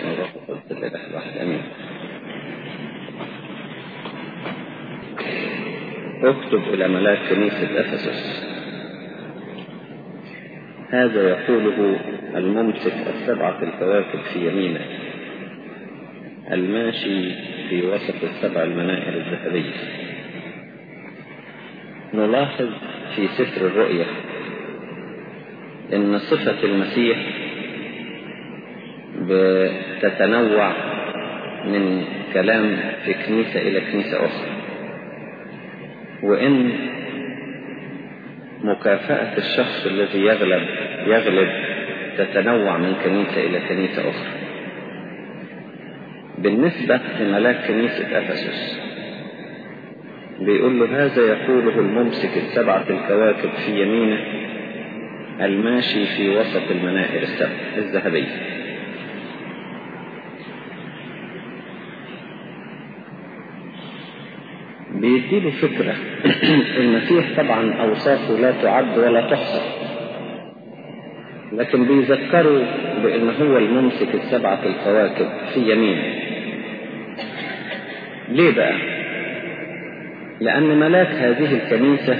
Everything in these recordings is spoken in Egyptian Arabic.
من روح القدس الإله الواحد أمين اكتب إلى ملاك كنيسة أفسس هذا يقوله الممسك السبعة الكواكب في يمينه الماشي في وسط السبع المنائر الذهبية نلاحظ في سفر الرؤيا ان صفة المسيح بتتنوع من كلام في كنيسة الى كنيسة اخرى وان مكافأة الشخص الذي يغلب يغلب تتنوع من كنيسة الى كنيسة اخرى بالنسبة لملاك كنيسة افسس بيقول له هذا يقوله الممسك السبعة الكواكب في يمينه الماشي في وسط المنائر السبع الذهبية بيديله فكرة المسيح طبعا أوصافه لا تعد ولا تحصى لكن بيذكروا بأن هو الممسك السبعة الكواكب في يمينه ليه بقى لأن ملاك هذه الكنيسة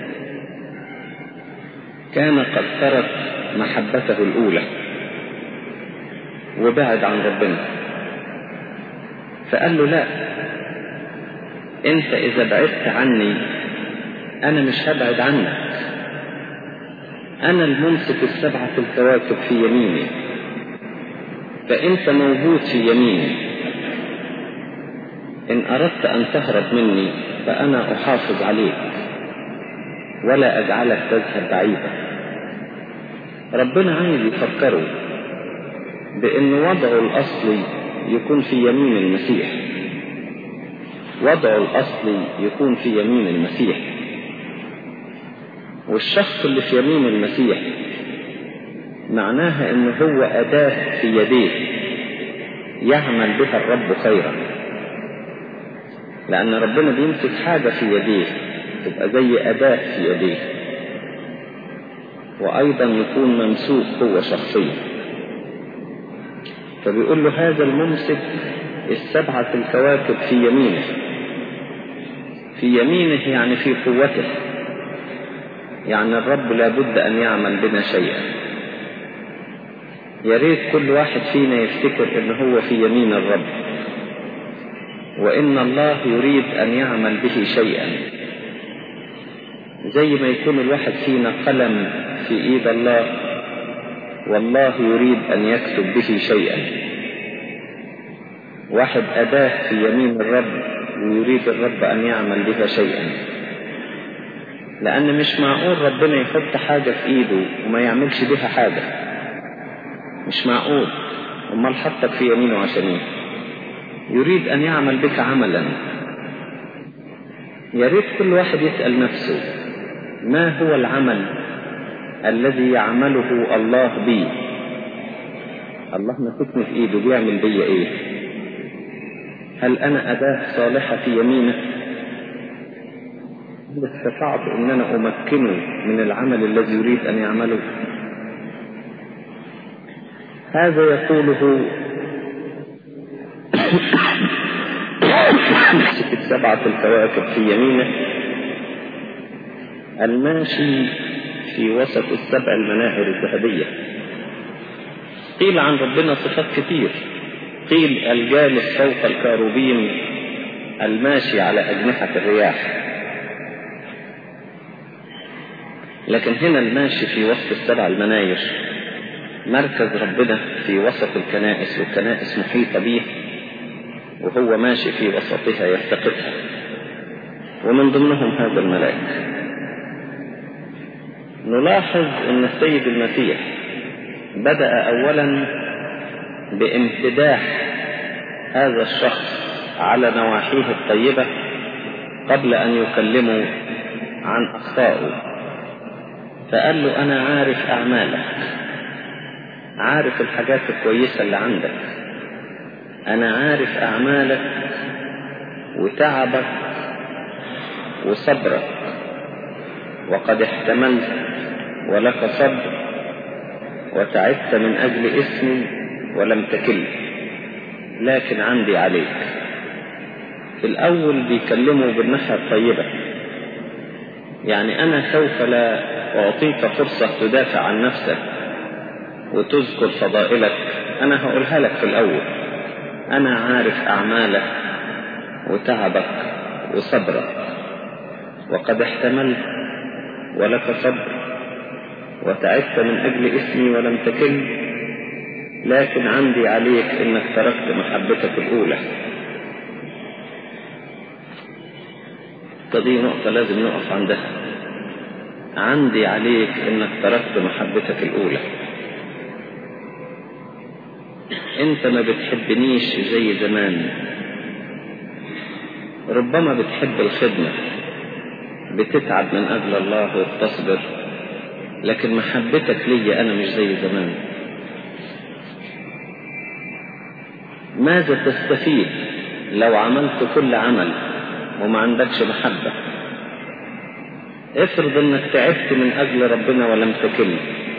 كان قد ترك محبته الأولى وبعد عن ربنا فقال له لا انت اذا بعدت عني انا مش هبعد عنك انا الممسك السبعة الكواكب في يميني فانت موجود في يميني ان اردت ان تهرب مني فانا احافظ عليك ولا اجعلك تذهب بعيدا ربنا عايز يفكره بان وضعه الاصلي يكون في يمين المسيح وضعه الاصلي يكون في يمين المسيح والشخص اللي في يمين المسيح معناها ان هو اداة في يديه يعمل بها الرب خيرا لان ربنا بيمسك حاجة في يديه تبقى زي اداة في يديه وايضا يكون ممسوك هو شخصيا فبيقول له هذا الممسك السبعة الكواكب في يمينه في يمينه يعني في قوته يعني الرب لابد أن يعمل بنا شيئا يا ريت كل واحد فينا يفتكر ان هو في يمين الرب وان الله يريد ان يعمل به شيئا زي ما يكون الواحد فينا قلم في ايد الله والله يريد ان يكتب به شيئا واحد اداه في يمين الرب ويريد الرب ان يعمل بها شيئا لان مش معقول ربنا يحط حاجة في ايده وما يعملش بها حاجة مش معقول امال حطك في يمينه عشان ايه يريد ان يعمل بك عملا يا ريت كل واحد يسأل نفسه ما هو العمل الذي يعمله الله بي الله مسكني في ايده بيعمل بيا ايه هل انا اداة صالحة في يمينه هل استطعت ان انا امكنه من العمل الذي يريد ان يعمله هذا يقوله السبعة الكواكب في يمينه الماشي في وسط السبع المناهر الذهبية قيل عن ربنا صفات كتير قيل الجالس فوق الكاروبين الماشي على أجنحة الرياح لكن هنا الماشي في وسط السبع المناير مركز ربنا في وسط الكنائس والكنائس محيطة به وهو ماشي في وسطها يفتقدها ومن ضمنهم هذا الملاك نلاحظ ان السيد المسيح بدأ اولا بامتداح هذا الشخص على نواحيه الطيبة قبل ان يكلمه عن اخطائه فقال له انا عارف اعمالك عارف الحاجات الكويسة اللي عندك انا عارف اعمالك وتعبك وصبرك وقد احتملت ولك صبر وتعبت من اجل اسمي ولم تكل لكن عندي عليك في الأول بيكلموا بالناحية الطيبة يعني أنا سوف لا أعطيك فرصة تدافع عن نفسك وتذكر فضائلك أنا هقولها لك في الأول أنا عارف أعمالك وتعبك وصبرك وقد احتملت ولك صبر وتعبت من أجل اسمي ولم تكن لكن عندي عليك إنك تركت محبتك الأولى فدي نقطة لازم نقف عندها عندي عليك إنك تركت محبتك الأولى أنت ما بتحبنيش زي زمان ربما بتحب الخدمة بتتعب من أجل الله وبتصبر لكن محبتك لي أنا مش زي زمان ماذا تستفيد لو عملت كل عمل وما عندكش محبة افرض انك تعبت من اجل ربنا ولم تكل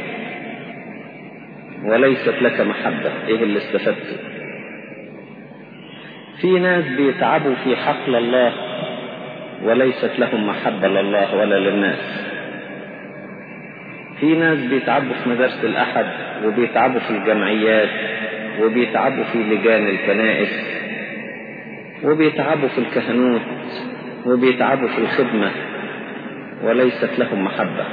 وليست لك محبة ايه اللي استفدته في ناس بيتعبوا في حقل الله وليست لهم محبة لله ولا للناس في ناس بيتعبوا في مدارس الأحد وبيتعبوا في الجمعيات وبيتعبوا في لجان الكنائس وبيتعبوا في الكهنوت وبيتعبوا في الخدمة وليست لهم محبة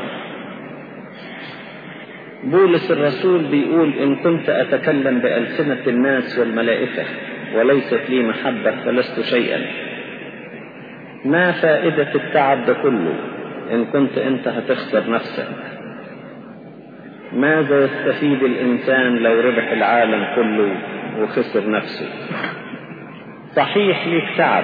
بولس الرسول بيقول إن كنت أتكلم بألسنة الناس والملائكة وليست لي محبة فلست شيئا ما فائدة التعب ده كله إن كنت أنت هتخسر نفسك ماذا يستفيد الإنسان لو ربح العالم كله وخسر نفسه صحيح ليك تعب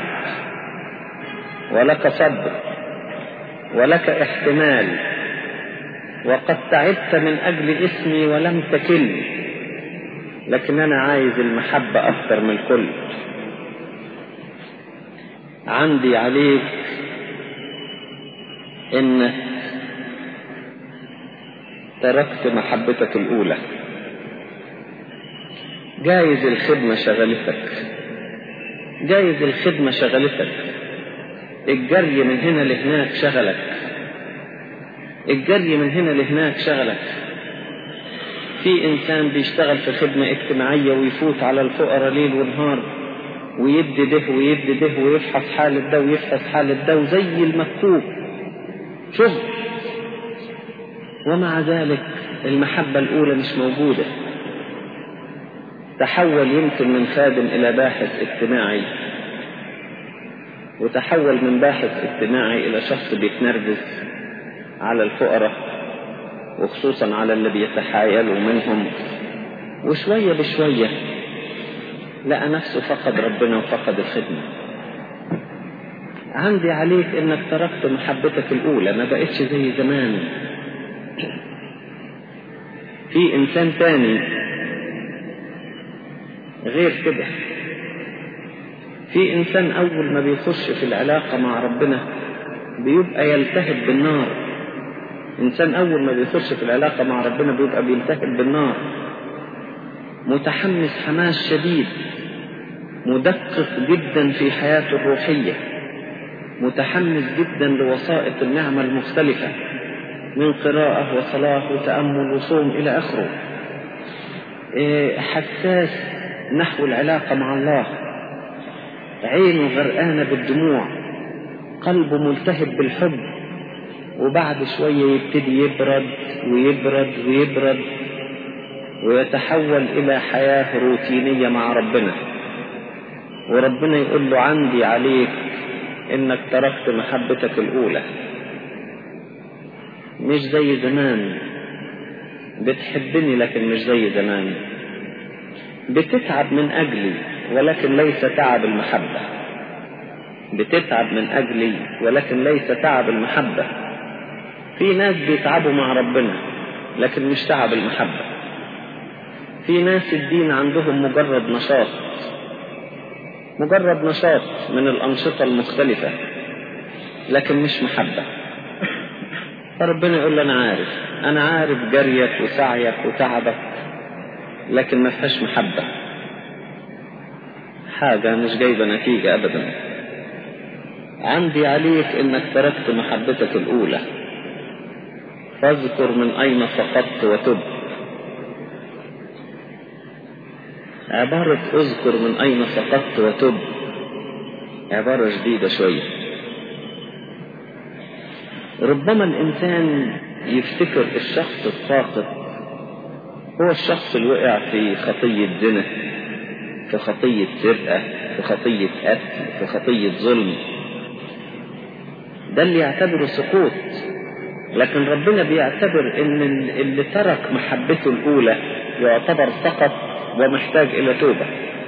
ولك صبر ولك احتمال وقد تعبت من أجل اسمي ولم تكل لكن أنا عايز المحبة أكثر من الكل عندي عليك إنك تركت محبتك الأولى جايز الخدمة شغلتك جايز الخدمة شغلتك الجري من هنا لهناك شغلك الجري من هنا لهناك شغلك في إنسان بيشتغل في خدمة اجتماعية ويفوت على الفقراء ليل ونهار ويدي ده ويدي ده ويفحص حالة ده ويفحص حالة ده وزي المكتوب شغل ومع ذلك المحبة الأولى مش موجودة تحول يمكن من خادم إلى باحث اجتماعي وتحول من باحث اجتماعي إلى شخص بيتنرفز على الفقراء وخصوصا على اللي بيتحايلوا منهم وشوية بشوية لقى نفسه فقد ربنا وفقد الخدمة عندي عليك انك تركت محبتك الاولى ما بقتش زي زمان في انسان تاني غير كده في انسان اول ما بيخش في العلاقة مع ربنا بيبقى يلتهب بالنار انسان اول ما بيخش في العلاقة مع ربنا بيبقى بيلتهب بالنار متحمس حماس شديد مدقق جدا في حياته الروحية متحمس جدا لوسائط النعمة المختلفة من قراءة وصلاة وتأمل وصوم إلى آخره حساس نحو العلاقة مع الله عينه غرقانة بالدموع قلبه ملتهب بالحب وبعد شوية يبتدي يبرد ويبرد ويبرد ويتحول إلى حياة روتينية مع ربنا وربنا يقول له عندي عليك إنك تركت محبتك الأولى مش زي زمان بتحبني لكن مش زي زمان بتتعب من أجلي ولكن ليس تعب المحبة بتتعب من أجلي ولكن ليس تعب المحبة في ناس بيتعبوا مع ربنا لكن مش تعب المحبة في ناس الدين عندهم مجرد نشاط مجرد نشاط من الأنشطة المختلفة لكن مش محبة فربنا يقول له أنا عارف أنا عارف جريك وسعيك وتعبك لكن ما فيهاش محبة حاجة مش جايبة نتيجة أبدا عندي عليك إنك تركت محبتك الأولى فاذكر من أين سقطت وتب عبارة اذكر من أين سقطت وتب عبارة جديدة شوية ربما الإنسان يفتكر الشخص الساقط هو الشخص اللي وقع في خطية زنا في خطية سرقة في خطية قتل في خطية ظلم ده اللي يعتبره سقوط لكن ربنا بيعتبر ان اللي ترك محبته الاولى يعتبر سقط ومحتاج الى توبة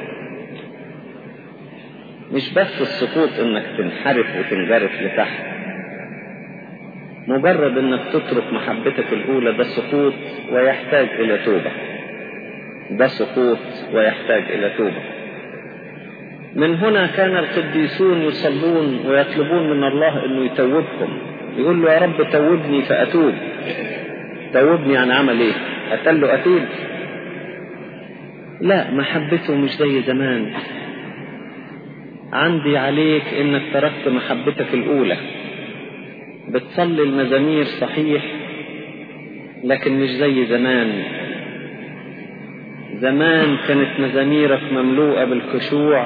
مش بس السقوط انك تنحرف وتنجرف لتحت مجرد انك تترك محبتك الاولى ده سقوط ويحتاج الى توبة ده سقوط ويحتاج الى توبة من هنا كان القديسون يصلون ويطلبون من الله انه يتوبهم يقول له يا رب توبني فاتوب توبني عن عمل ايه قتل له قتيل لا محبته مش زي زمان عندي عليك انك تركت محبتك الاولى بتصلي المزامير صحيح لكن مش زي زمان زمان كانت مزاميرك مملوءة بالخشوع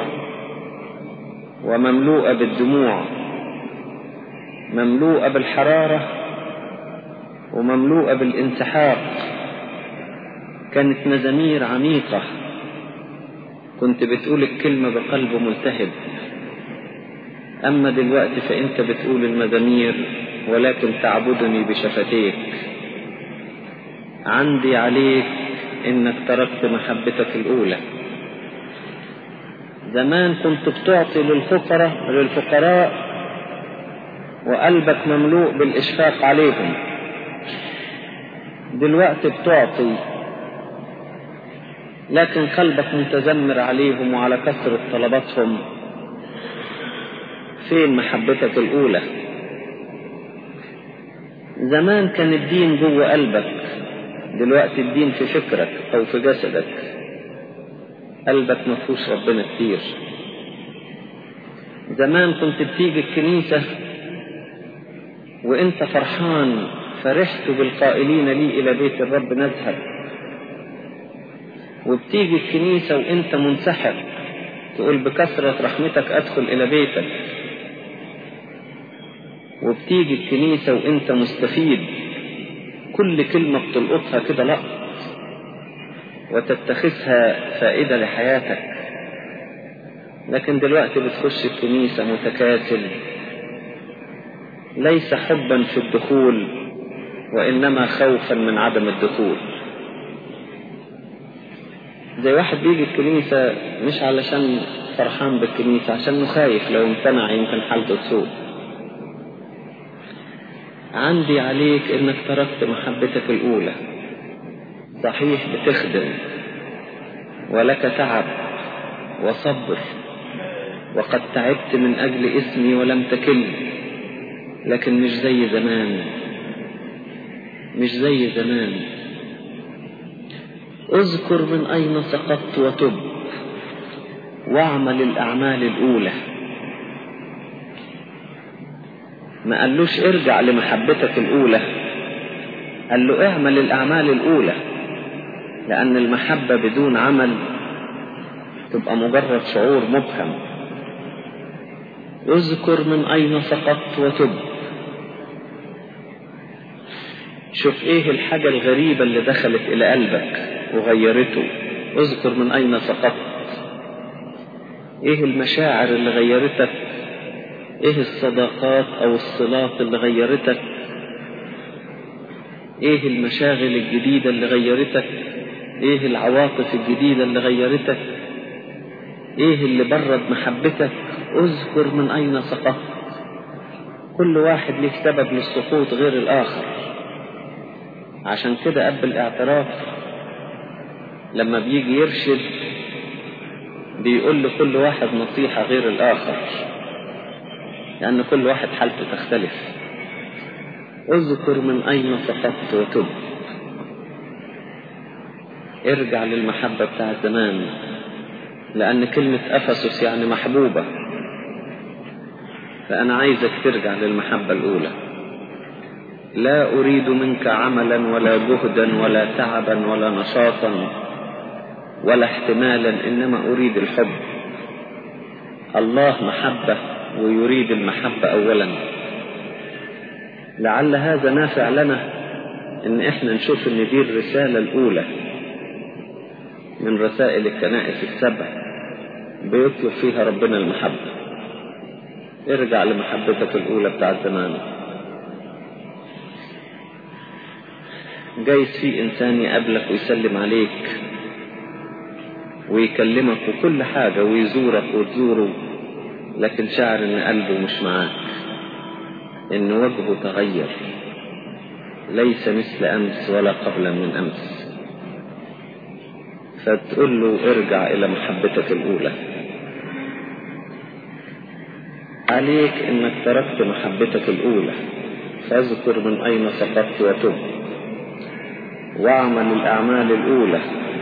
ومملوءة بالدموع مملوءة بالحرارة ومملوءة بالانسحاق كانت مزامير عميقة كنت بتقول الكلمة بقلب ملتهب أما دلوقتي فأنت بتقول المزامير ولكن تعبدني بشفتيك عندي عليك إنك تركت محبتك الأولى زمان كنت بتعطي للفقراء للفقراء وقلبك مملوء بالإشفاق عليهم دلوقتي بتعطي لكن قلبك متذمر عليهم وعلى كثرة طلباتهم فين محبتك الأولى زمان كان الدين جوه قلبك دلوقتي الدين في فكرك أو في جسدك قلبك مفهوش ربنا كتير زمان كنت بتيجي الكنيسة وانت فرحان فرحت بالقائلين لي إلى بيت الرب نذهب وبتيجي الكنيسة وانت منسحب تقول بكثرة رحمتك أدخل إلى بيتك وبتيجي الكنيسة وانت مستفيد كل كلمة بتلقطها كده لقط وتتخذها فائدة لحياتك لكن دلوقتي بتخش الكنيسة متكاسل ليس حبا في الدخول وإنما خوفا من عدم الدخول زي واحد بيجي الكنيسة مش علشان فرحان بالكنيسة عشان خايف لو امتنع يمكن حالته تسوء عندي عليك انك تركت محبتك الاولى صحيح بتخدم ولك تعب وصبر وقد تعبت من اجل اسمي ولم تكل لكن مش زي زمان مش زي زمان اذكر من اين سقطت وتب واعمل الاعمال الاولى ما قالوش ارجع لمحبتك الأولى قال له اعمل الأعمال الأولى لأن المحبة بدون عمل تبقى مجرد شعور مبهم اذكر من أين سقطت وتب شوف ايه الحاجة الغريبة اللي دخلت إلى قلبك وغيرته اذكر من أين سقطت ايه المشاعر اللي غيرتك ايه الصداقات او الصلات اللي غيرتك ايه المشاغل الجديدة اللي غيرتك ايه العواطف الجديدة اللي غيرتك ايه اللي برد محبتك اذكر من اين سقطت كل واحد له سبب للسقوط غير الاخر عشان كده قبل الاعتراف لما بيجي يرشد بيقول لكل واحد نصيحة غير الاخر لأن كل واحد حالته تختلف اذكر من أين سقطت وتب ارجع للمحبة بتاع زمان لأن كلمة أفسس يعني محبوبة فأنا عايزك ترجع للمحبة الأولى لا أريد منك عملا ولا جهدا ولا تعبا ولا نشاطا ولا احتمالا إنما أريد الحب الله محبة ويريد المحبة أولا لعل هذا نافع لنا إن إحنا نشوف إن دي الرسالة الأولى من رسائل الكنائس السبع بيطلب فيها ربنا المحبة ارجع لمحبتك الأولى بتاع زمان جايز في إنسان يقابلك ويسلم عليك ويكلمك وكل حاجة ويزورك وتزوره لكن شعر إن قلبه مش معاك إن وجهه تغير ليس مثل أمس ولا قبل من أمس فتقول له ارجع إلى محبتك الأولى عليك إنك تركت محبتك الأولى فاذكر من أين سقطت وتب واعمل الأعمال الأولى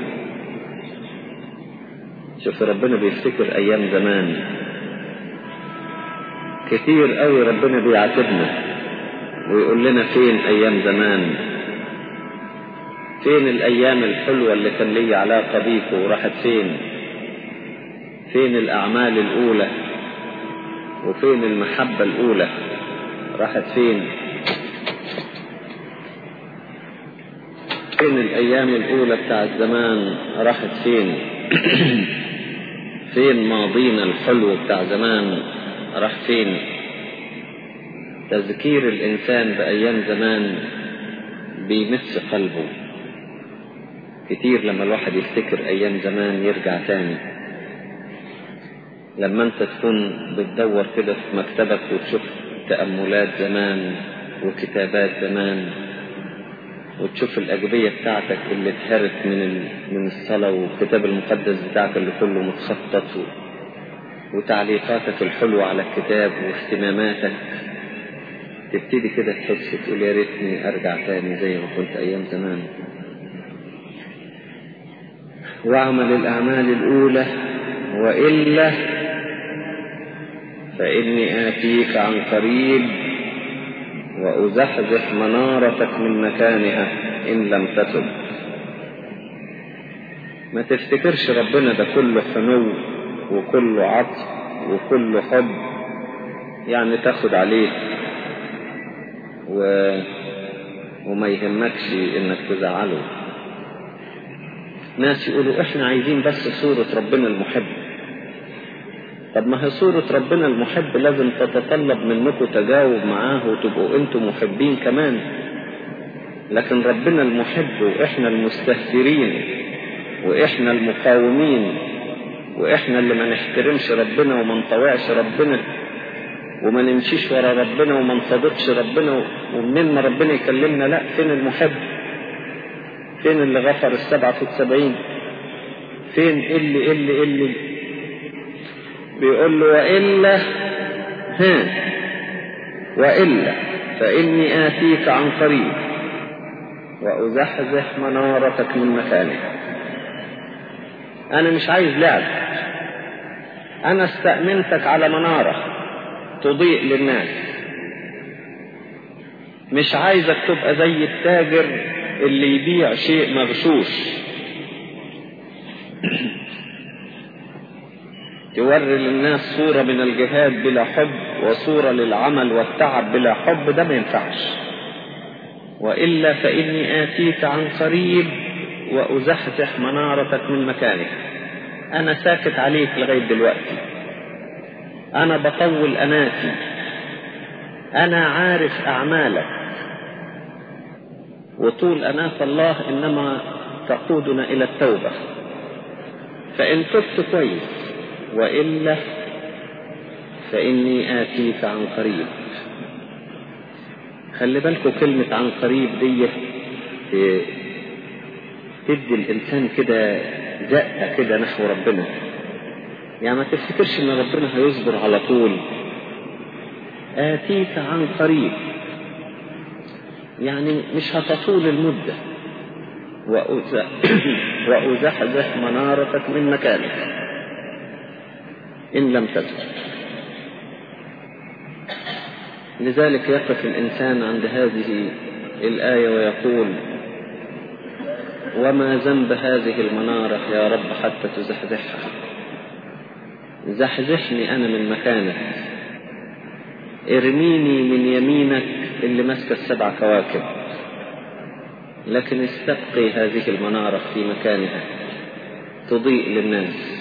شوف ربنا بيفتكر أيام زمان كتير قوي ربنا بيعاتبنا ويقول لنا فين أيام زمان فين الأيام الحلوة اللي كان لي علاقة بيكوا وراحت فين فين الأعمال الأولى وفين المحبة الأولى راحت فين فين الأيام الأولى بتاع الزمان راحت فين فين ماضينا الحلو بتاع زمان راح فين تذكير الإنسان بأيام زمان بيمس قلبه كتير لما الواحد يفتكر أيام زمان يرجع تاني لما أنت تكون بتدور كده في مكتبك وتشوف تأملات زمان وكتابات زمان وتشوف الأجبية بتاعتك اللي اتهرت من من الصلاة والكتاب المقدس بتاعك اللي كله متخطط وتعليقاتك الحلوة على الكتاب واهتماماتك تبتدي كده تحس تقول يا ريتني أرجع تاني زي ما كنت أيام زمان واعمل الأعمال الأولى وإلا فإني آتيك عن قريب وأزحزح منارتك من مكانها إن لم تتب ما تفتكرش ربنا ده كله حنو وكله عطف وكله حب يعني تاخد عليه و... وما يهمكش انك تزعله ناس يقولوا احنا عايزين بس صورة ربنا المحب طب ما هي صورة ربنا المحب لازم تتطلب منكم تجاوب معاه وتبقوا انتم محبين كمان لكن ربنا المحب واحنا المستهترين واحنا المقاومين واحنا اللي ما نحترمش ربنا وما نطوعش ربنا وما نمشيش ورا ربنا وما نصادقش ربنا ومنين ما ربنا يكلمنا لا فين المحب فين اللي غفر السبعة في السبعين فين اللي اللي اللي بيقول له وإلا ها وإلا فإني آتيك عن قريب وأزحزح منارتك من مكانك أنا مش عايز لعب أنا استأمنتك على منارة تضيء للناس مش عايزك تبقى زي التاجر اللي يبيع شيء مغشوش توري للناس صورة من الجهاد بلا حب وصورة للعمل والتعب بلا حب ده ما ينفعش وإلا فإني آتيك عن قريب وأزحزح منارتك من مكانك أنا ساكت عليك لغاية دلوقتي أنا بطول أناتي أنا عارف أعمالك وطول أناة الله إنما تقودنا إلى التوبة فإن تبت كويس وإلا فإني آتيك عن قريب خلي بالكم كلمة عن قريب دي تدي الإنسان كده زقة كده نحو ربنا يعني ما تفتكرش إن ربنا هيصبر على طول آتيك عن قريب يعني مش هتطول المدة وأزحزح منارتك من مكانك إن لم تتب لذلك يقف الإنسان عند هذه الآية ويقول وما ذنب هذه المنارة يا رب حتى تزحزحها زحزحني أنا من مكانك ارميني من يمينك اللي ماسكة السبع كواكب لكن استبقي هذه المنارة في مكانها تضيء للناس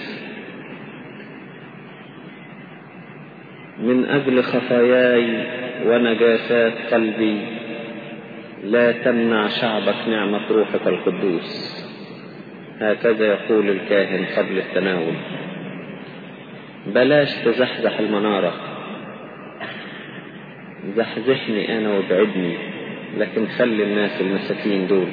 من أجل خفاياي ونجاسات قلبي لا تمنع شعبك نعمة روحك القدوس هكذا يقول الكاهن قبل التناول بلاش تزحزح المنارة زحزحني أنا وابعدني لكن خلي الناس المساكين دول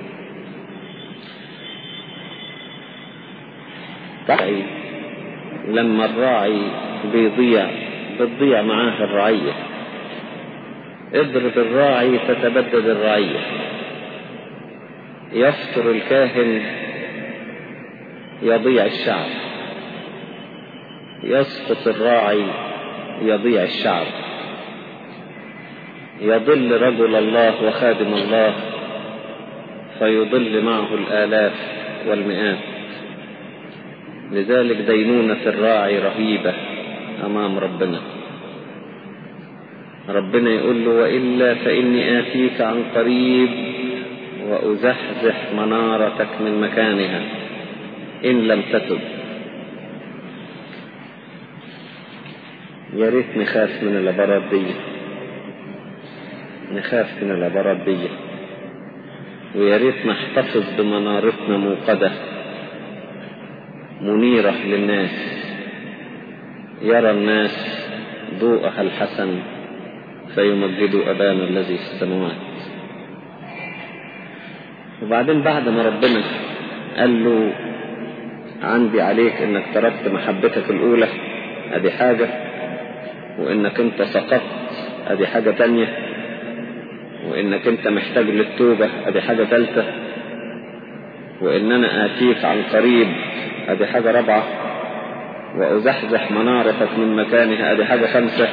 راعي لما الراعي بيضيع بتضيع معاه الرعية اضرب الراعي فتبدد الرعية يفطر الكاهن يضيع الشعب يسقط الراعي يضيع الشعب يضل رجل الله وخادم الله فيضل معه الآلاف والمئات لذلك دينونة الراعي رهيبة أمام ربنا ربنا يقول له وإلا فإني آتيك عن قريب وأزحزح منارتك من مكانها إن لم تتب يا ريت نخاف من العبارات دي نخاف من العبارات دي ويا ريت نحتفظ بمنارتنا موقدة منيرة للناس يرى الناس ضوءها الحسن فيمجدوا أبانا الذي في السماوات وبعدين بعد ما ربنا قال له عندي عليك انك تركت محبتك الاولى ادي حاجة وانك انت سقطت ادي حاجة تانية وانك انت محتاج للتوبة ادي حاجة ثالثة وان انا اتيك عن قريب ادي حاجة رابعة وازحزح منارتك من مكانها ادي حاجة خمسة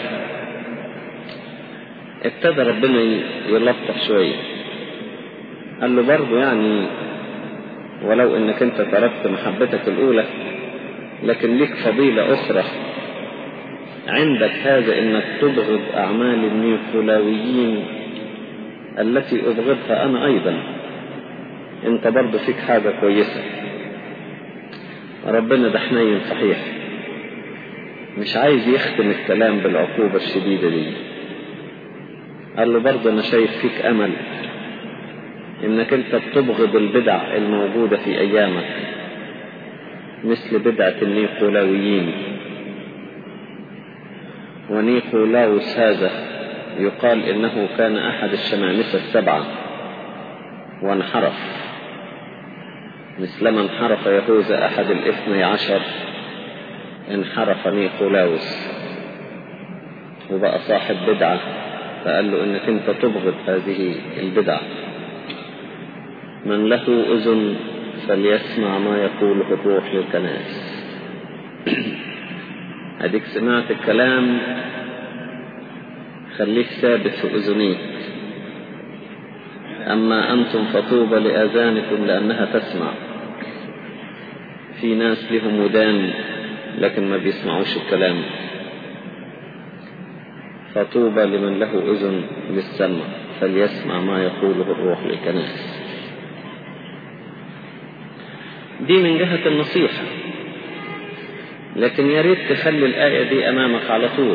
ابتدى ربنا يلطف شوية قال له برضه يعني ولو انك انت تركت محبتك الاولى لكن ليك فضيلة اخرى عندك هذا انك تبغض اعمال النيكولاويين التي ابغضها انا ايضا انت برضه فيك حاجة كويسة ربنا ده حنين صحيح مش عايز يختم الكلام بالعقوبة الشديدة دي قال له برضه انا شايف فيك امل انك انت بتبغض البدع الموجودة في ايامك مثل بدعة النيقولاويين ونيقولاوس هذا يقال انه كان احد الشمامسة السبعة وانحرف مثلما انحرف يهوذا احد الاثني عشر انحرف نيقولاوس وبقى صاحب بدعة فقال له انك انت تبغض هذه البدعة من له اذن فليسمع ما يقوله الروح للكنائس اديك سمعت الكلام خليك ثابت في اذنيك اما انتم فطوبى لاذانكم لانها تسمع في ناس لهم ودان لكن ما بيسمعوش الكلام فطوبى لمن له اذن للسمع فليسمع ما يقوله الروح للكنائس دي من جهة النصيحة لكن يا ريت تخلي الآية دي أمامك على طول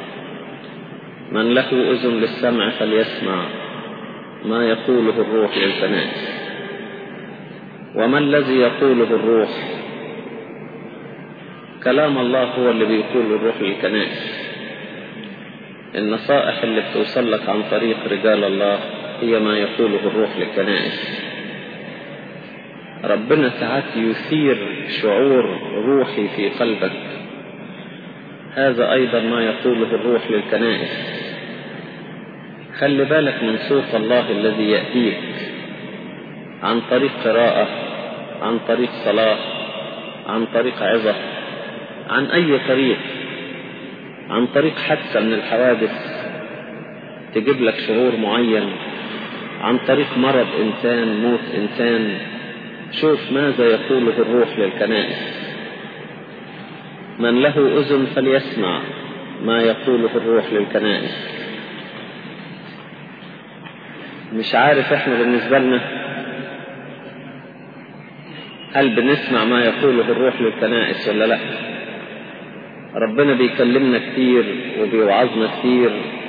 من له أذن للسمع فليسمع ما يقوله الروح للكنائس وما الذي يقوله الروح كلام الله هو اللي بيقول الروح للكنائس النصائح اللي بتوصل لك عن طريق رجال الله هي ما يقوله الروح للكنائس ربنا ساعات يثير شعور روحي في قلبك هذا أيضا ما يقوله الروح للكنائس خلي بالك من صوت الله الذي يأتيك عن طريق قراءة عن طريق صلاة عن طريق عظة عن أي طريق عن طريق حادثة من الحوادث تجيب لك شعور معين عن طريق مرض إنسان موت إنسان شوف ماذا يقوله الروح للكنائس من له أذن فليسمع ما يقوله الروح للكنائس مش عارف احنا بالنسبة لنا هل بنسمع ما يقوله الروح للكنائس ولا لا ربنا بيكلمنا كتير وبيوعظنا كتير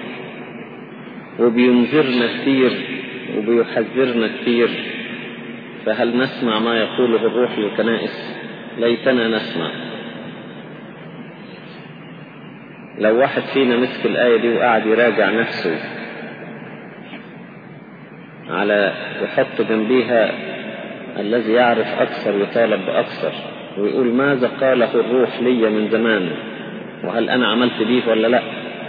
وبينذرنا كتير وبيحذرنا كتير فهل نسمع ما يقوله الروح للكنائس ليتنا نسمع لو واحد فينا مسك الآية دي وقعد يراجع نفسه على يحط جنبيها الذي يعرف أكثر يطالب بأكثر ويقول ماذا قاله الروح لي من زمان وهل أنا عملت بيه ولا لا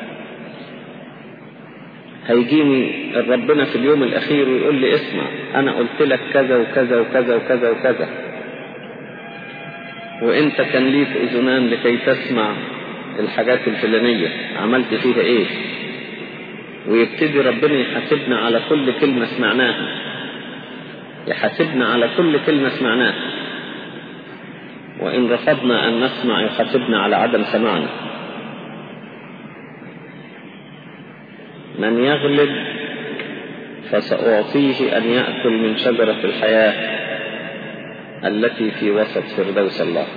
هيجيني ربنا في اليوم الأخير ويقول لي اسمع أنا قلت لك كذا وكذا وكذا وكذا وكذا وانت كان ليك اذنان لكي تسمع الحاجات الفلانية عملت فيها ايه ويبتدي ربنا يحاسبنا على كل كلمة سمعناها يحاسبنا على كل كلمة سمعناها وإن رفضنا أن نسمع يحاسبنا على عدم سماعنا من يغلب فسأعطيه أن يأكل من شجرة الحياة التي في وسط فردوس الله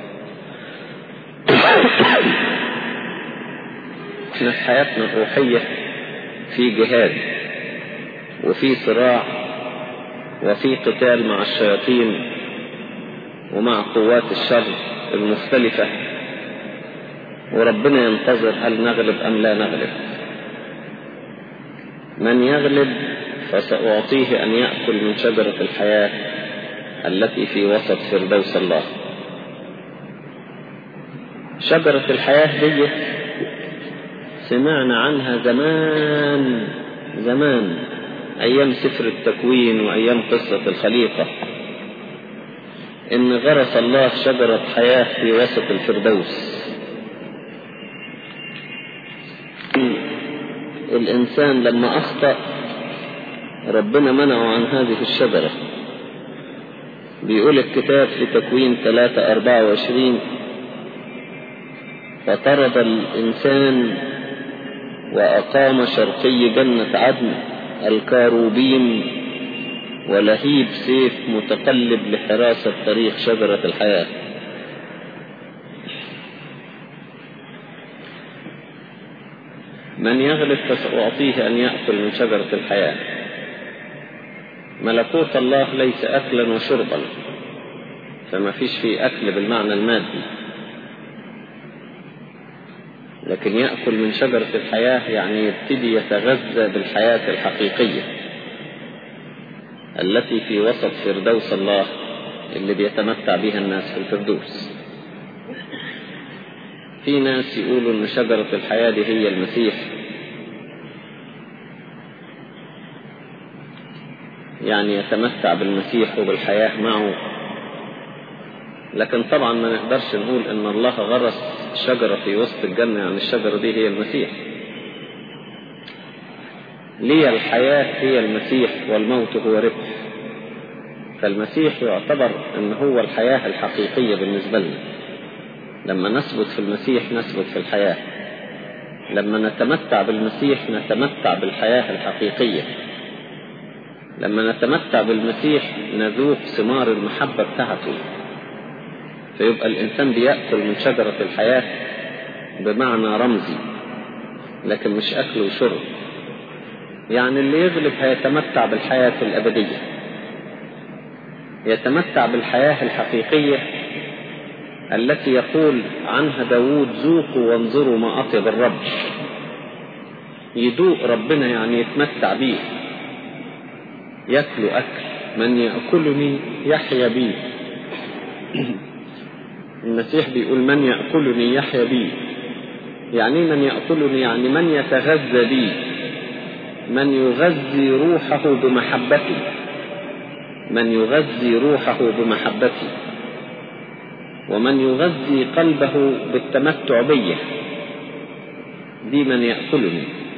احنا في حياتنا الروحية في جهاد وفي صراع وفي قتال مع الشياطين ومع قوات الشر المختلفة وربنا ينتظر هل نغلب أم لا نغلب من يغلب فسأعطيه أن يأكل من شجرة الحياة التي في وسط فردوس الله شجرة الحياة دي سمعنا عنها زمان زمان أيام سفر التكوين وأيام قصة الخليقة إن غرس الله شجرة حياة في وسط الفردوس الإنسان لما أخطأ ربنا منعه عن هذه الشجرة بيقول الكتاب في تكوين 3 24 فطرد الإنسان وأقام شرقي جنة عدن الكاروبيم ولهيب سيف متقلب لحراسة طريق شجرة الحياة من يغلب فسأعطيه أن يأكل من شجرة الحياة ملكوت الله ليس أكلا وشربا فما فيش فيه أكل بالمعنى المادي لكن يأكل من شجرة الحياة يعني يبتدي يتغذى بالحياة الحقيقية التي في وسط فردوس الله اللي بيتمتع بها الناس في الفردوس في ناس يقولوا ان شجرة الحياة دي هي المسيح يعني يتمتع بالمسيح وبالحياة معه لكن طبعا ما نقدرش نقول ان الله غرس شجرة في وسط الجنة يعني الشجرة دي هي المسيح لي الحياة هي المسيح والموت هو ربح فالمسيح يعتبر ان هو الحياة الحقيقية بالنسبة لنا لما نثبت في المسيح نثبت في الحياة لما نتمتع بالمسيح نتمتع بالحياة الحقيقية لما نتمتع بالمسيح نذوق ثمار المحبة بتاعته فيبقى الإنسان بيأكل من شجرة الحياة بمعنى رمزي لكن مش أكل وشرب يعني اللي يغلب هيتمتع بالحياة الأبدية يتمتع بالحياة الحقيقية التي يقول عنها داود ذوقوا وانظروا ما أطيب الرب يدوق ربنا يعني يتمتع بيه يأكل أكل من يأكلني يحيا بي المسيح بيقول من يأكلني يحيا بي يعني من يأكلني يعني من يتغذى بي من يغذي روحه بمحبتي من يغذي روحه بمحبتي ومن يغذي قلبه بالتمتع بي دي من يأكلني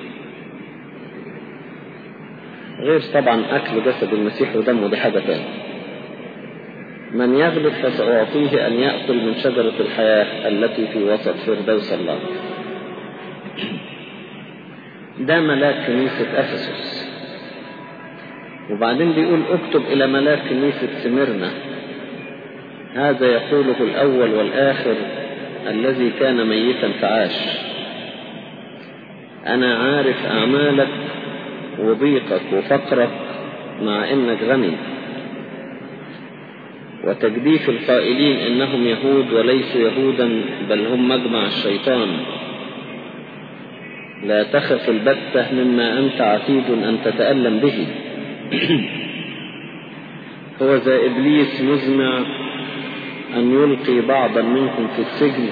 غير طبعا أكل جسد المسيح ودمه دي حاجة تانية من يغلب فسأعطيه أن يأكل من شجرة الحياة التي في وسط فردوس الله ده ملاك كنيسة أفسس وبعدين بيقول اكتب إلى ملاك كنيسة سمرنا هذا يقوله الأول والآخر الذي كان ميتا فعاش أنا عارف أعمالك وضيقك وفقرك مع إنك غني وتجديف القائلين إنهم يهود وليسوا يهودا بل هم مجمع الشيطان لا تخف البتة مما أنت عتيد أن تتألم به هو ذا إبليس مزمع أن يلقي بعضا منكم في السجن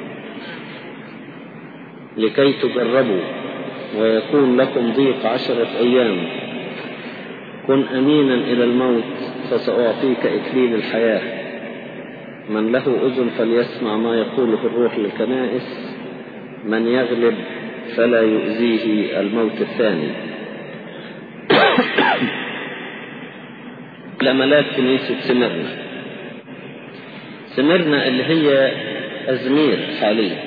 لكي تجربوا ويكون لكم ضيق عشرة أيام كن أمينا إلى الموت فسأعطيك إكليل الحياة من له أذن فليسمع ما يقوله الروح للكنائس من يغلب فلا يؤذيه الموت الثاني لملاك كنيسة سمرنا سمرنا اللي هي أزمير حاليا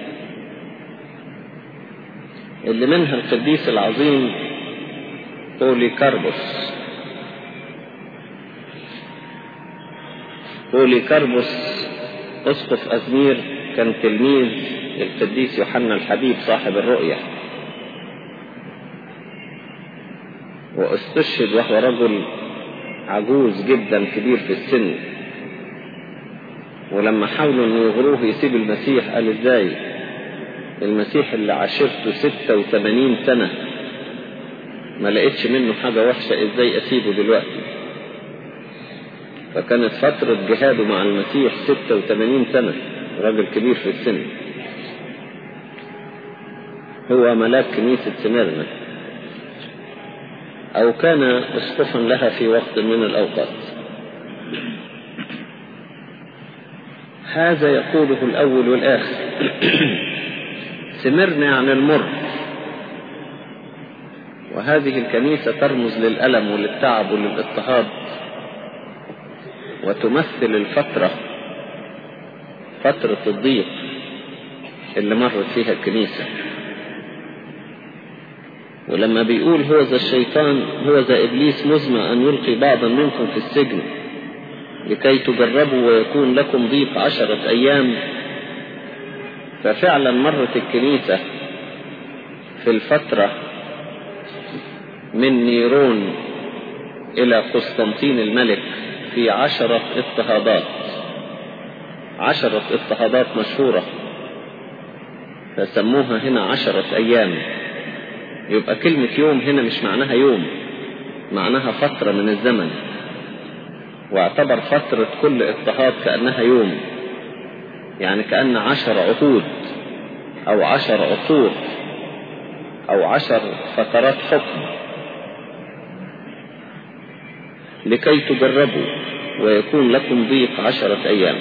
اللي منها القديس العظيم بولي كاربوس بولي كاربوس أسقف أزمير كان تلميذ القديس يوحنا الحبيب صاحب الرؤية واستشهد وهو رجل عجوز جدا كبير في السن ولما حاولوا انه يغروه يسيب المسيح قال ازاي المسيح اللي عاشرته ستة وثمانين سنة ما لقيتش منه حاجة وحشة ازاي اسيبه دلوقتي فكانت فترة جهاده مع المسيح ستة وثمانين سنة راجل كبير في السن هو ملاك كنيسة سميرنا أو كان أسقفا لها في وقت من الأوقات هذا يقوله الأول والآخر سمرنا عن المر وهذه الكنيسة ترمز للألم وللتعب وللاضطهاد وتمثل الفترة فترة الضيق اللي مرت فيها الكنيسة ولما بيقول هو ذا الشيطان هو ذا إبليس مزمع أن يلقي بعضا منكم في السجن لكي تجربوا ويكون لكم ضيق عشرة أيام ففعلا مرت الكنيسة في الفترة من نيرون إلى قسطنطين الملك في عشرة اضطهادات عشرة اضطهادات مشهورة فسموها هنا عشرة أيام يبقى كلمة يوم هنا مش معناها يوم معناها فترة من الزمن واعتبر فترة كل اضطهاد كأنها يوم يعني كأن عشر عقود أو عشر عصور أو عشر فترات حكم لكي تجربوا ويكون لكم ضيق عشرة أيام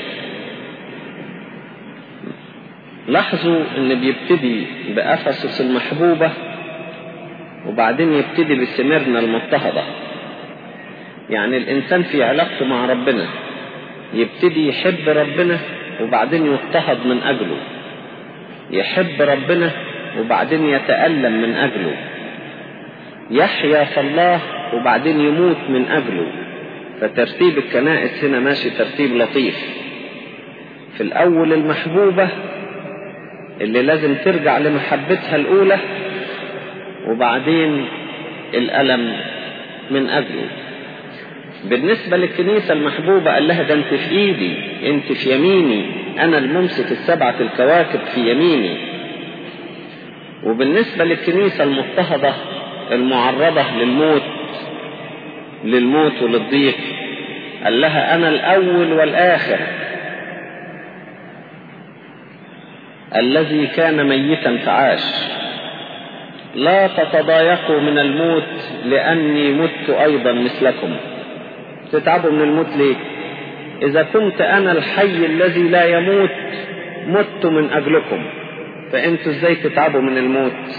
لاحظوا ان بيبتدي بأفسس المحبوبة وبعدين يبتدي بسمرنا المضطهدة يعني الإنسان في علاقته مع ربنا يبتدي يحب ربنا وبعدين يضطهد من أجله يحب ربنا وبعدين يتألم من أجله يحيا في الله وبعدين يموت من أجله فترتيب الكنائس هنا ماشي ترتيب لطيف في الأول المحبوبة اللي لازم ترجع لمحبتها الأولى وبعدين الألم من أجله بالنسبة للكنيسة المحبوبة قال لها ده انت في ايدي انت في يميني انا الممسك السبعة الكواكب في يميني وبالنسبة للكنيسة المضطهدة المعرضة للموت للموت وللضيق قال لها انا الاول والاخر الذي كان ميتا فعاش لا تتضايقوا من الموت لاني مت ايضا مثلكم تتعبوا من الموت ليه إذا كنت أنا الحي الذي لا يموت مت من أجلكم فأنتوا إزاي تتعبوا من الموت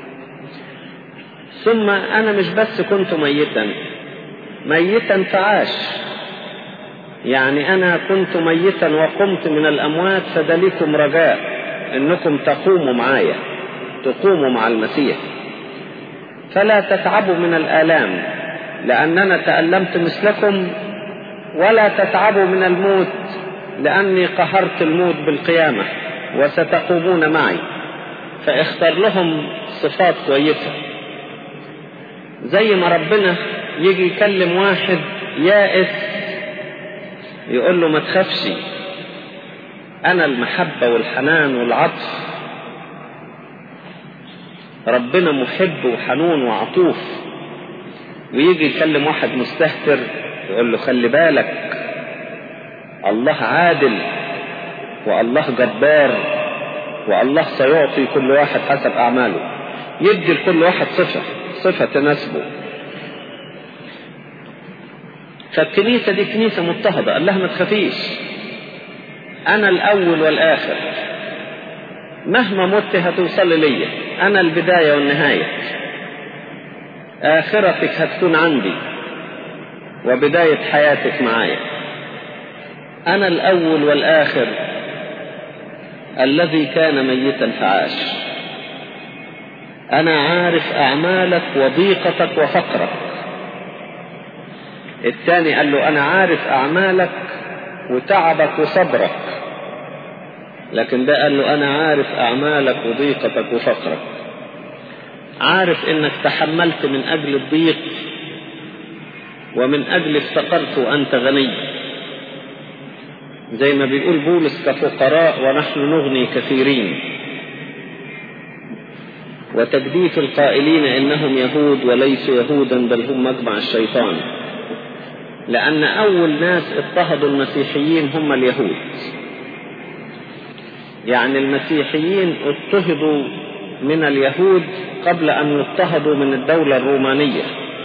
ثم أنا مش بس كنت ميتا ميتا فعاش يعني أنا كنت ميتا وقمت من الأموات فدليكم رجاء إنكم تقوموا معايا تقوموا مع المسيح فلا تتعبوا من الآلام لأننا تألمت مثلكم ولا تتعبوا من الموت لأني قهرت الموت بالقيامة وستقومون معي فاختار لهم صفات كويسة زي ما ربنا يجي يكلم واحد يائس يقول له ما تخافش أنا المحبة والحنان والعطف ربنا محب وحنون وعطوف ويجي يكلم واحد مستهتر يقول له خلي بالك الله عادل والله جبار والله سيعطي كل واحد حسب أعماله يدي لكل واحد صفة صفة تناسبه فالكنيسة دي كنيسة مضطهدة قال لها ما تخافيش أنا الأول والآخر مهما مت هتوصل لي أنا البداية والنهاية آخرتك هتكون عندي وبداية حياتك معايا أنا الأول والآخر الذي كان ميتا فعاش أنا عارف أعمالك وضيقتك وفقرك الثاني قال له أنا عارف أعمالك وتعبك وصبرك لكن ده قال له أنا عارف أعمالك وضيقتك وفقرك عارف إنك تحملت من أجل الضيق ومن أجل افتقرت وأنت غني زي ما بيقول بولس كفقراء ونحن نغني كثيرين وتجديف القائلين إنهم يهود وليسوا يهودا بل هم مجمع الشيطان لأن أول ناس اضطهدوا المسيحيين هم اليهود يعني المسيحيين اضطهدوا من اليهود قبل أن يضطهدوا من الدولة الرومانية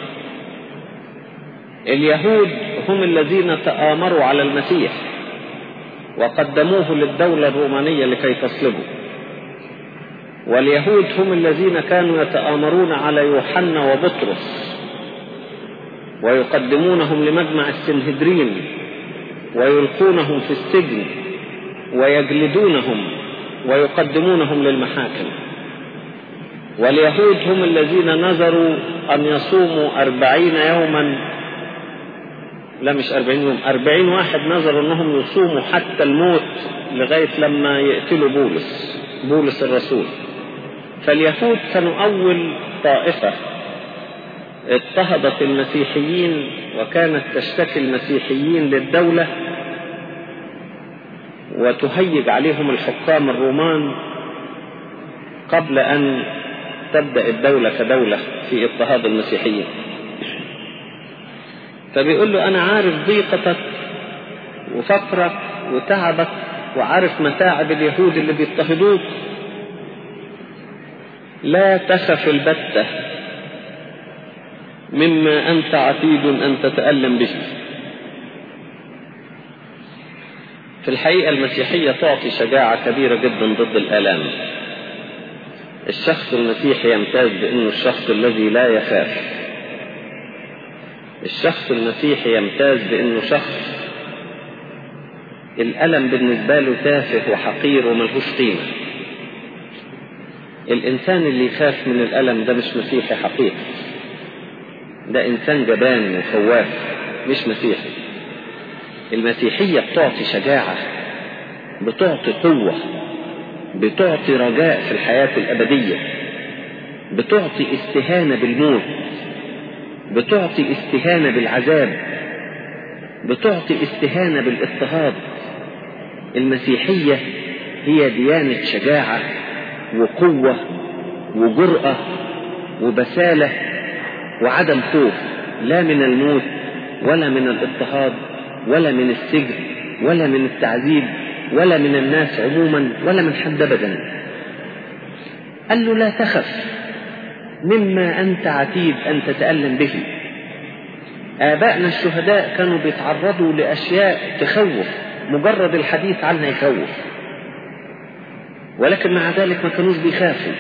اليهود هم الذين تآمروا على المسيح وقدموه للدولة الرومانية لكي تصلبوا واليهود هم الذين كانوا يتآمرون على يوحنا وبطرس ويقدمونهم لمجمع السنهدرين ويلقونهم في السجن ويجلدونهم ويقدمونهم للمحاكم واليهود هم الذين نذروا أن يصوموا أربعين يوما لا مش أربعين يوم أربعين واحد نذروا أنهم يصوموا حتى الموت لغاية لما يقتلوا بولس بولس الرسول فاليهود كانوا أول طائفة اضطهدت المسيحيين وكانت تشتكي المسيحيين للدولة وتهيج عليهم الحكام الرومان قبل أن تبدأ الدولة كدولة في اضطهاد المسيحيين فبيقول له أنا عارف ضيقتك وفقرك وتعبك وعارف متاعب اليهود اللي بيضطهدوك لا تخف البتة مما أنت عتيد أن تتألم به في الحقيقة المسيحية تعطي شجاعة كبيرة جدا ضد الآلام الشخص المسيحي يمتاز بأنه الشخص الذي لا يخاف الشخص المسيحي يمتاز بأنه شخص الألم بالنسبة له تافه وحقير وملهوش قيمة الإنسان اللي يخاف من الألم ده مش مسيحي حقيقي ده إنسان جبان وخواف مش مسيحي المسيحية بتعطي شجاعة بتعطي قوة بتعطي رجاء في الحياة الأبدية بتعطي استهانة بالموت بتعطي استهانة بالعذاب بتعطي استهانة بالاضطهاد المسيحية هي ديانة شجاعة وقوة وجرأة وبسالة وعدم خوف لا من الموت ولا من الاضطهاد ولا من السجن ولا من التعذيب ولا من الناس عموما ولا من حد ابدا قال له لا تخف مما انت عتيد ان تتالم به آبائنا الشهداء كانوا بيتعرضوا لأشياء تخوف مجرد الحديث عنها يخوف ولكن مع ذلك ما كانوش بيخافوا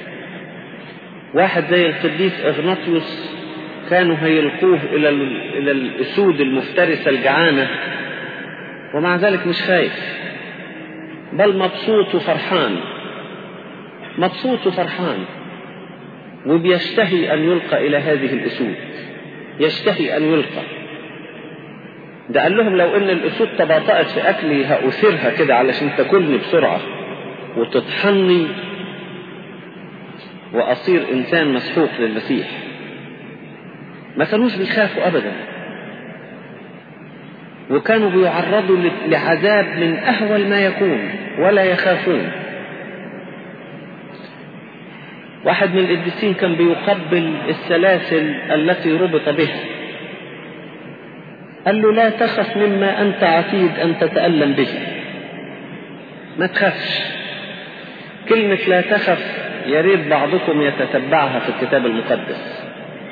واحد زي القديس اغناطيوس كانوا هيلقوه الى الى الاسود المفترسه الجعانه ومع ذلك مش خايف بل مبسوط وفرحان مبسوط وفرحان وبيشتهي ان يلقى الى هذه الاسود يشتهي ان يلقى ده قال لهم لو ان الاسود تباطأت في اكلي هأثرها كده علشان تاكلني بسرعه وتطحني واصير انسان مسحوق للمسيح ما كانوش بيخافوا ابدا وكانوا بيعرضوا لعذاب من اهول ما يكون ولا يخافون واحد من القديسين كان بيقبل السلاسل التي ربط بها قال له لا تخف مما انت عتيد ان تتالم به ما تخافش كلمه لا تخف يا ريت بعضكم يتتبعها في الكتاب المقدس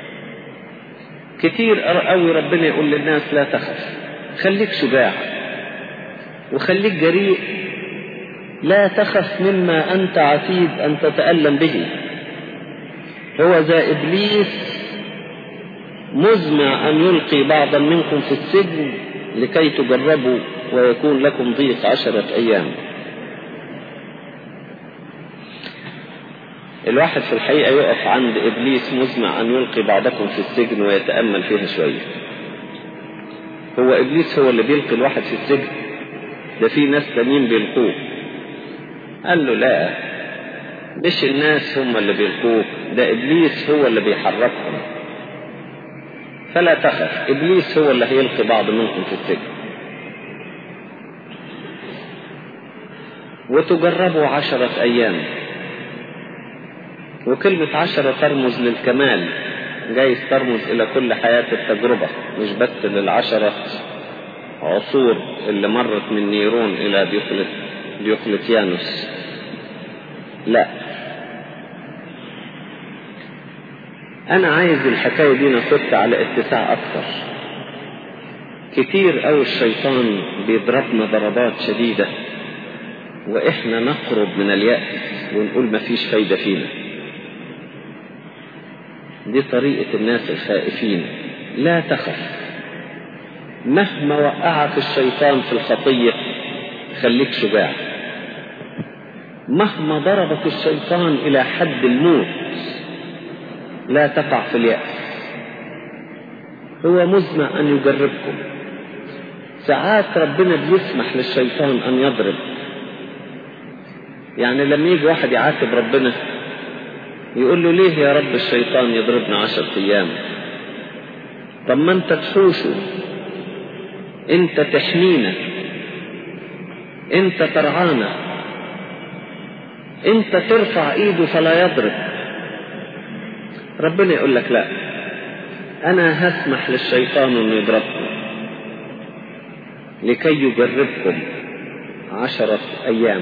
كتير قوي ربنا يقول للناس لا تخف خليك شجاع وخليك جريء لا تخف مما أنت عتيد أن تتألم به هو ذا إبليس مزمع أن يلقي بعضا منكم في السجن لكي تجربوا ويكون لكم ضيق عشرة أيام الواحد في الحقيقة يقف عند إبليس مزمع أن يلقي بعضكم في السجن ويتأمل فيها شوية هو إبليس هو اللي بيلقي الواحد في السجن ده في ناس تانيين بيلقوه قال له لا مش الناس هم اللي بيلقوك ده إبليس هو اللي بيحركهم فلا تخف إبليس هو اللي هيلقي بعض منكم في السجن وتجربوا عشرة أيام وكلمة عشرة ترمز للكمال جايز ترمز إلى كل حياة التجربة مش بس للعشرة عصور اللي مرت من نيرون إلى ديوقلت ديوقلتيانوس لا أنا عايز الحكاية دي ناخدها على اتساع أكتر كتير أوي الشيطان بيضربنا ضربات شديدة وإحنا نقرب من اليأس ونقول مفيش فايدة فينا دي طريقة الناس الخائفين لا تخف مهما وقعك الشيطان في الخطية خليك شجاع مهما ضربك الشيطان إلى حد الموت لا تقع في اليأس هو مزمع أن يجربكم ساعات ربنا بيسمح للشيطان أن يضرب يعني لما يجي واحد يعاتب ربنا يقول له ليه يا رب الشيطان يضربنا عشر أيام طب ما أنت تحوشه أنت تحمينا أنت ترعانا أنت ترفع إيده فلا يضرب ربنا يقول لك لا أنا هسمح للشيطان أنه يضربكم لكي يجربكم عشرة أيام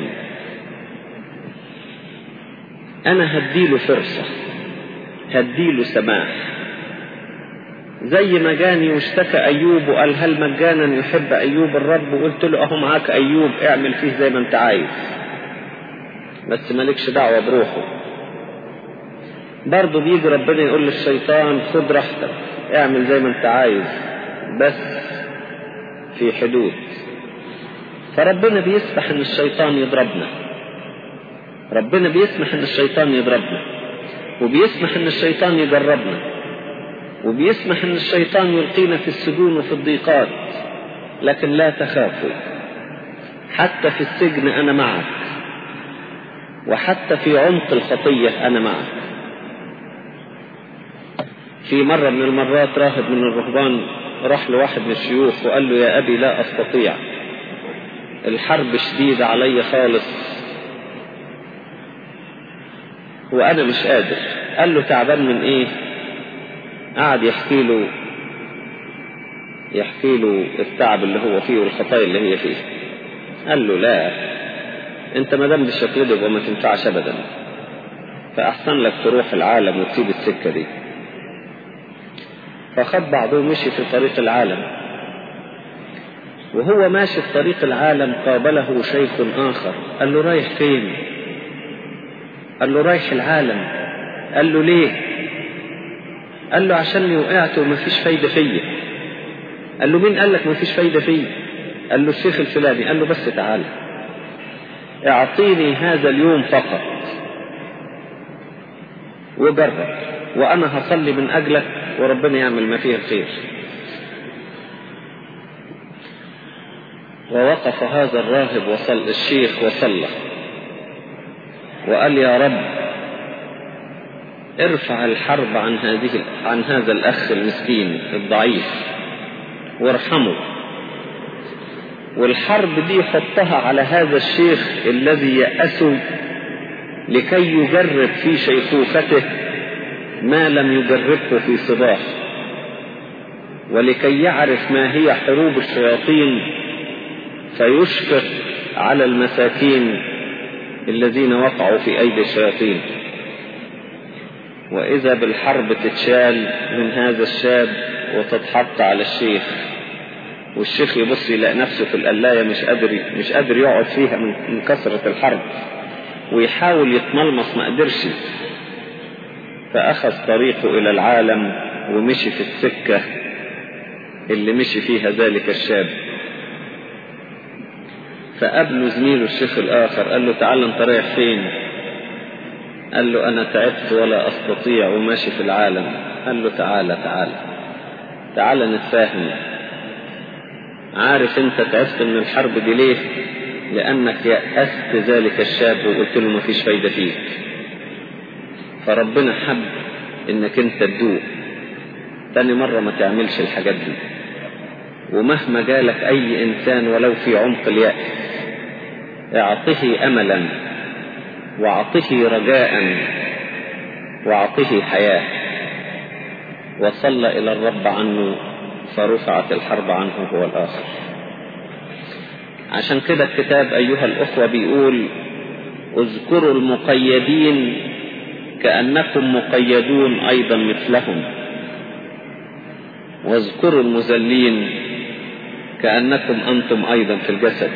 أنا هديله فرصة هديله سماح زي ما جاني واشتكى أيوب وقال هل مجانا يحب أيوب الرب وقلت له أهو معاك أيوب اعمل فيه زي ما أنت عايز بس مالكش دعوة بروحه برضه بيجي ربنا يقول للشيطان خد راحتك اعمل زي ما انت عايز بس في حدود فربنا بيسمح ان الشيطان يضربنا ربنا بيسمح ان الشيطان يضربنا وبيسمح ان الشيطان يجربنا وبيسمح ان الشيطان يلقينا في السجون وفي الضيقات لكن لا تخافوا حتى في السجن انا معك وحتى في عمق الخطية انا معك في مرة من المرات راهب من الرهبان راح لواحد من الشيوخ وقال له يا أبي لا أستطيع الحرب شديدة علي خالص وأنا مش قادر قال له تعبان من إيه قعد يحكي له يحكي له التعب اللي هو فيه والخطايا اللي هي فيه قال له لا انت ما دام بالشكل ده يبقى ما تنفعش ابدا فاحسن لك تروح العالم وتسيب السكه دي فخد بعضه ومشي في طريق العالم وهو ماشي في طريق العالم قابله شيخ آخر قال له رايح فين قال له رايح العالم قال له ليه قال له عشان وقعت ومفيش فايدة فيا قال له مين قال لك مفيش فايدة فيا قال له الشيخ الفلاني قال له بس تعالى اعطيني هذا اليوم فقط وجرب وانا هصلي من اجلك وربنا يعمل ما فيه الخير ووقف هذا الراهب وصل الشيخ وصلى وقال يا رب ارفع الحرب عن هذه عن هذا الاخ المسكين الضعيف وارحمه والحرب دي حطها على هذا الشيخ الذي يأسه لكي يجرب في شيخوخته ما لم يجربه في صباه ولكي يعرف ما هي حروب الشياطين فيشفق على المساكين الذين وقعوا في أيدي الشياطين وإذا بالحرب تتشال من هذا الشاب وتتحط على الشيخ والشيخ يبص يلاقي نفسه في القلاية مش قادر مش قادر يقعد فيها من كثرة الحرب ويحاول يتملمص ما قدرش فأخذ طريقه إلى العالم ومشي في السكة اللي مشي فيها ذلك الشاب فقابله زميله الشيخ الآخر قال له تعال انت رايح فين قال له أنا تعبت ولا أستطيع وماشي في العالم قال له تعالى تعالى تعالى نتفاهم عارف انت تعبت من الحرب دي ليه لأنك يأست ذلك الشاب وقلت له مفيش فايدة فيك فربنا حب انك انت تدوق تاني مرة ما تعملش الحاجات دي ومهما جالك اي انسان ولو في عمق اليأس اعطه املا واعطه رجاء واعطه حياة وصلى الى الرب عنه فرفعت الحرب عنه هو الاخر عشان كده الكتاب ايها الاخوة بيقول اذكروا المقيدين كأنكم مقيدون أيضا مثلهم واذكروا المذلين كأنكم أنتم أيضا في الجسد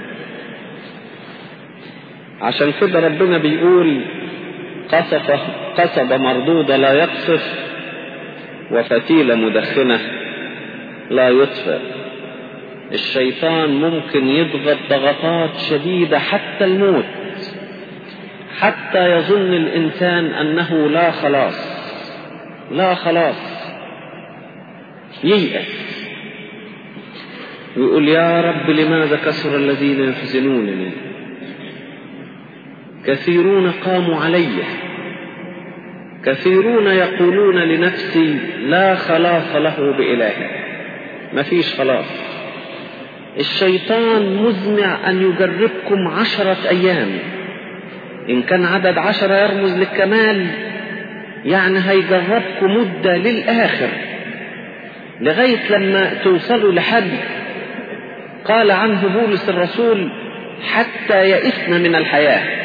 عشان كده ربنا بيقول قصف قصب مردودة لا يقصف وفتيلة مدخنة لا يطفئ الشيطان ممكن يضغط ضغطات شديدة حتى الموت حتى يظن الإنسان أنه لا خلاص لا خلاص ييأس ويقول يا رب لماذا كثر الذين يحزنونني كثيرون قاموا علي كثيرون يقولون لنفسي لا خلاص له بإله ما فيش خلاص الشيطان مزمع أن يجربكم عشرة أيام إن كان عدد عشرة يرمز للكمال يعني هيجربكم مدة للآخر لغاية لما توصلوا لحد قال عنه بولس الرسول حتى يئسنا من الحياة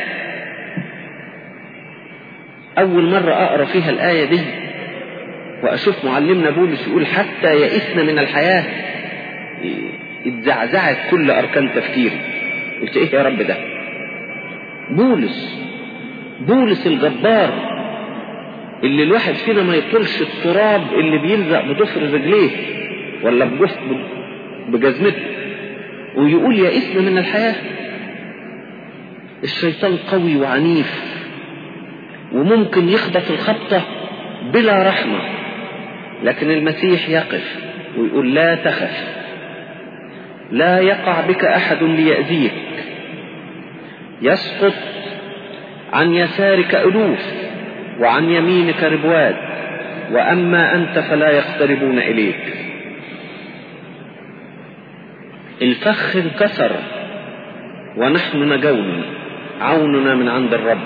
أول مرة أقرأ فيها الآية دي وأشوف معلمنا بولس يقول حتى يئسنا من الحياة اتزعزعت كل أركان تفكيري قلت إيه يا رب ده بولس بولس الجبار اللي الواحد فينا ما يطولش التراب اللي بيلزق بضفر رجليه ولا بجسم بجزمته ويقول يئسنا من الحياة الشيطان قوي وعنيف وممكن يخبط الخبطة بلا رحمة لكن المسيح يقف ويقول لا تخف لا يقع بك أحد ليأذيك يسقط عن يسارك ألوف وعن يمينك ربوات وأما أنت فلا يقتربون إليك الفخ انكسر ونحن نجون عوننا من عند الرب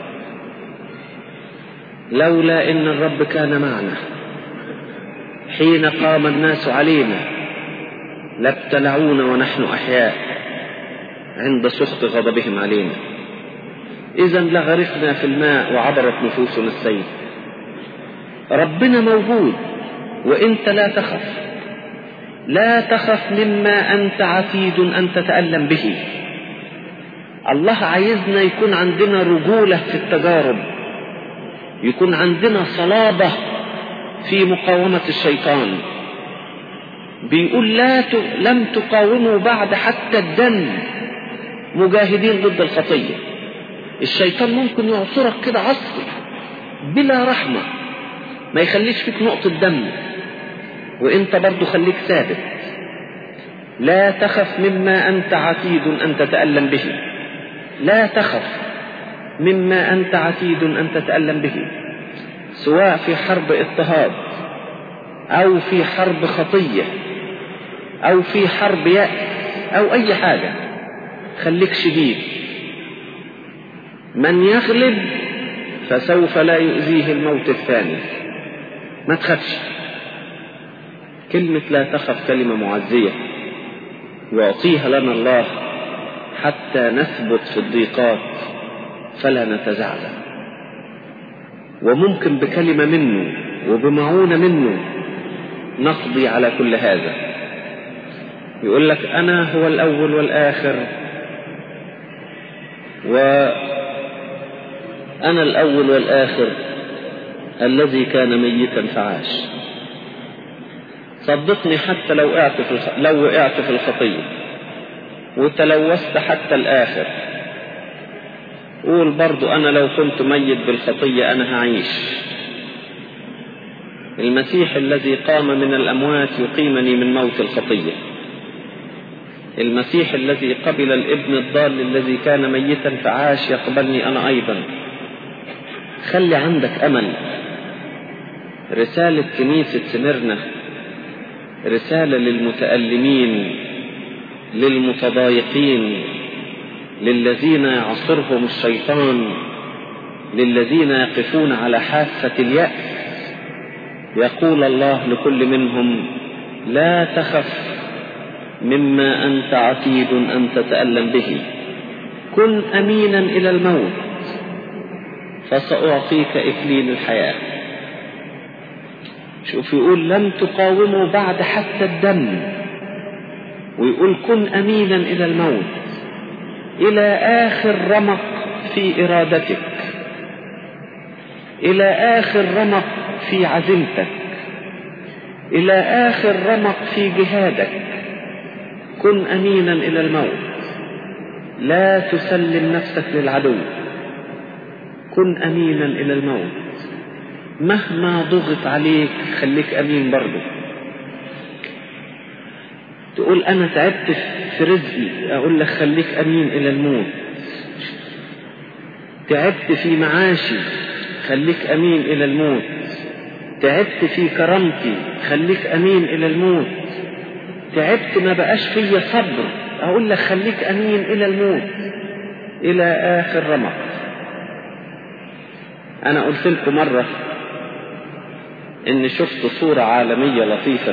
لولا ان الرب كان معنا حين قام الناس علينا لابتلعونا ونحن احياء عند سخط غضبهم علينا اذا لغرقنا في الماء وعبرت نفوسنا السيل ربنا موجود وانت لا تخف لا تخف مما انت عتيد ان تتالم به الله عايزنا يكون عندنا رجوله في التجارب يكون عندنا صلابه في مقاومه الشيطان بيقول لا ت... لم تقاوموا بعد حتى الدم مجاهدين ضد الخطيه الشيطان ممكن يعصرك كده عصر بلا رحمه ما يخليش فيك نقطه دم وانت برضو خليك ثابت لا تخف مما انت عتيد ان تتالم به لا تخف مما انت عتيد ان تتالم به سواء في حرب اضطهاد او في حرب خطيه او في حرب ياس او اي حاجه خليك شديد من يغلب فسوف لا يؤذيه الموت الثاني ما تخافش كلمة لا تخف كلمة معزية يعطيها لنا الله حتى نثبت في الضيقات فلا نتزعزع وممكن بكلمة منه وبمعونة منه نقضي على كل هذا يقول لك أنا هو الأول والآخر وأنا الأول والآخر الذي كان ميتا فعاش صدقني حتى لو وقعت في الخ... لو وقعت في الخطية وتلوثت حتى الآخر قول برضو أنا لو كنت ميت بالخطية أنا هعيش المسيح الذي قام من الأموات يقيمني من موت الخطية المسيح الذي قبل الابن الضال الذي كان ميتا فعاش يقبلني أنا أيضا خلي عندك أمل رسالة كنيسة سمرنا رسالة للمتألمين للمتضايقين للذين يعصرهم الشيطان للذين يقفون على حافة اليأس يقول الله لكل منهم لا تخف مما أنت عتيد أن تتألم به كن أمينا إلى الموت فسأعطيك إكليل الحياة شوف يقول لم تقاوموا بعد حتى الدم ويقول كن أمينا إلى الموت إلى آخر رمق في إرادتك إلى آخر رمق في عزيمتك إلى آخر رمق في جهادك كن أمينا إلى الموت لا تسلم نفسك للعدو كن أمينا إلى الموت مهما ضغط عليك خليك أمين برضه تقول أنا تعبت في رزقي أقول لك خليك أمين إلى الموت تعبت في معاشي خليك أمين إلى الموت تعبت في كرامتي خليك أمين إلى الموت تعبت ما بقاش فيا صبر أقول لك خليك أمين إلى الموت إلى آخر رمق أنا قلت لكم مرة إن شفت صورة عالمية لطيفة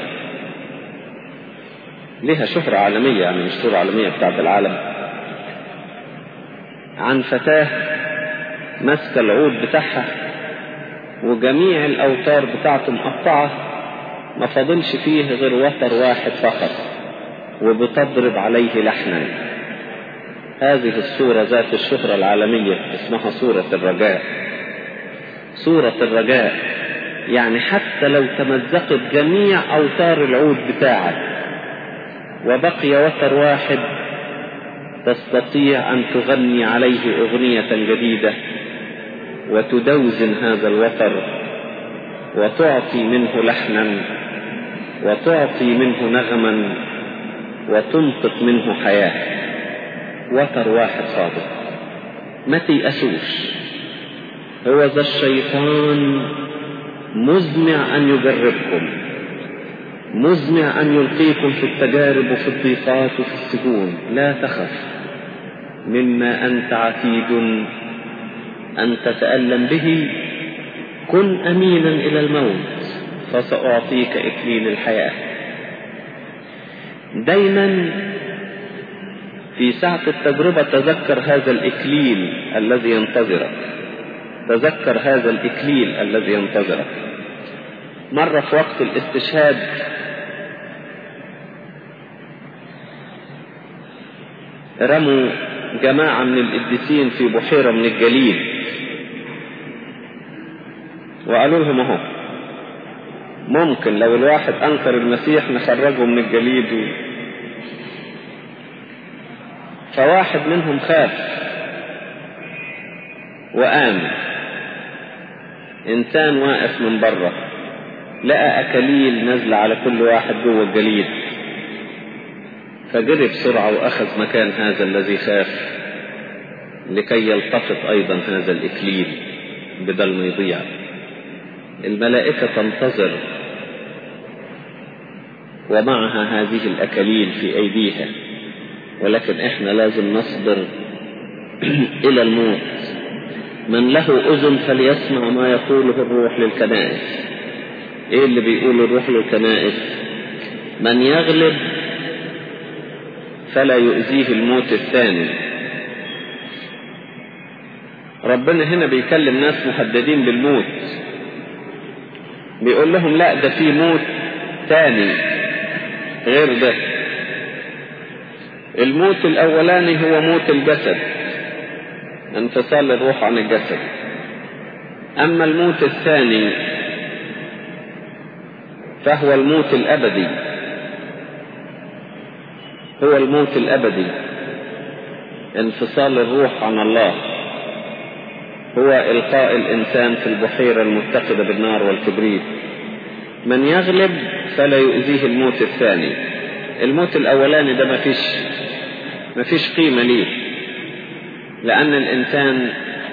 لها شهرة عالمية يعني مش صورة عالمية بتاعت العالم عن فتاة ماسكة العود بتاعها وجميع الأوتار بتاعته مقطعة ما فاضلش فيه غير وتر واحد فقط وبتضرب عليه لحنا هذه الصورة ذات الشهرة العالمية اسمها صورة الرجاء صورة الرجاء يعني حتى لو تمزقت جميع أوتار العود بتاعك وبقي وتر واحد تستطيع أن تغني عليه أغنية جديدة وتدوزن هذا الوتر وتعطي منه لحنا وتعطي منه نغما وتنطق منه حياة وتر واحد صادق ما تيأسوش هو ذا الشيطان مزمع أن يجربكم مزمع أن يلقيكم في التجارب وفي الضيقات وفي السجون لا تخف مما أنت عتيد أن تتألم به كن أمينا إلى الموت فسأعطيك إكليل الحياة دايما في ساعة التجربة تذكر هذا الإكليل الذي ينتظرك تذكر هذا الإكليل الذي ينتظرك مرة في وقت الاستشهاد رموا جماعة من القديسين في بحيرة من الجليل وقالوا لهم اهو ممكن لو الواحد انكر المسيح نخرجه من الجليد و... فواحد منهم خاف وآمن إنسان واقف من بره لقى أكاليل نازلة على كل واحد جوه الجليد فجري بسرعة وأخذ مكان هذا الذي خاف لكي يلتقط أيضا هذا الإكليل بدل ما يضيع الملائكة تنتظر ومعها هذه الأكاليل في أيديها ولكن إحنا لازم نصبر إلى الموت من له أذن فليسمع ما يقوله الروح للكنائس إيه اللي بيقول الروح للكنائس من يغلب فلا يؤذيه الموت الثاني ربنا هنا بيكلم ناس محددين بالموت بيقول لهم لا ده في موت تاني غير ده الموت الاولاني هو موت الجسد انفصال الروح عن الجسد اما الموت الثاني فهو الموت الابدي هو الموت الابدي انفصال الروح عن الله هو القاء الانسان في البحيره المتقده بالنار والكبريت من يغلب فلا يؤذيه الموت الثاني الموت الاولاني ده مفيش مفيش قيمه ليه لان الانسان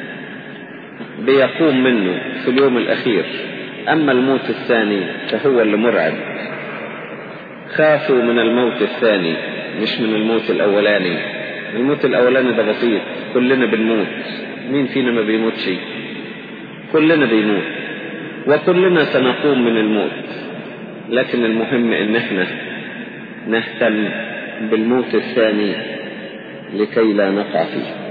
بيقوم منه في اليوم الاخير اما الموت الثاني فهو اللي مرعب خافوا من الموت الثاني مش من الموت الاولاني الموت الاولاني ده بسيط كلنا بنموت مين فينا ما بيموتش كلنا بيموت وكلنا سنقوم من الموت لكن المهم ان احنا نهتم بالموت الثاني لكي لا نقع فيه